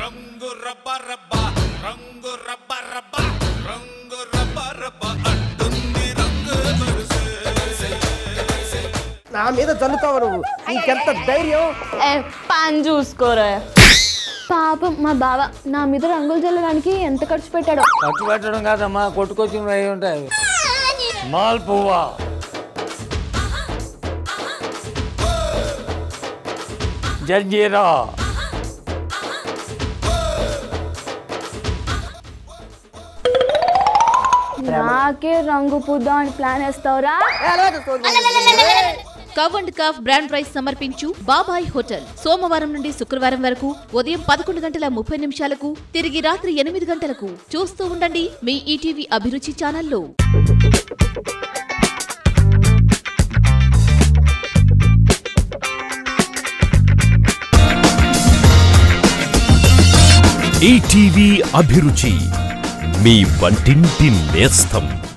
రంగు రబ్బ రబ్బ రంగు రబ్బ రబ్బ రంగు రబ్బ రబ్బ అంటుంది రంగు వరుసే నా మీద చల్లుతావు నువ్వు నీకెంత ధైర్యం ఏ పని చూసుకోరా పాపం మా బావ నా మీద రంగులు చల్లడానికి ఎంత ఖర్చు పెట్టాడో ఖర్చు పెట్టడం కాదమ్మా కొట్టుకొచ్చినవి అయి ఉంటాయి మాల్ పువ్వా జర్జీరా నాకే రంగు పుద్దాం అని ప్లాన్ వేస్తావురా కవ్ అండ్ కఫ్ బ్రాండ్ ప్రైస్ సమర్పించు బాబాయ్ హోటల్ సోమవారం నుండి శుక్రవారం వరకు ఉదయం పదకొండు గంటల ముప్పై నిమిషాలకు తిరిగి రాత్రి ఎనిమిది గంటలకు చూస్తూ ఉండండి మీ ఈటీవీ అభిరుచి ఛానల్లో ఈటీవీ అభిరుచి మీ వంటింటి నేస్తం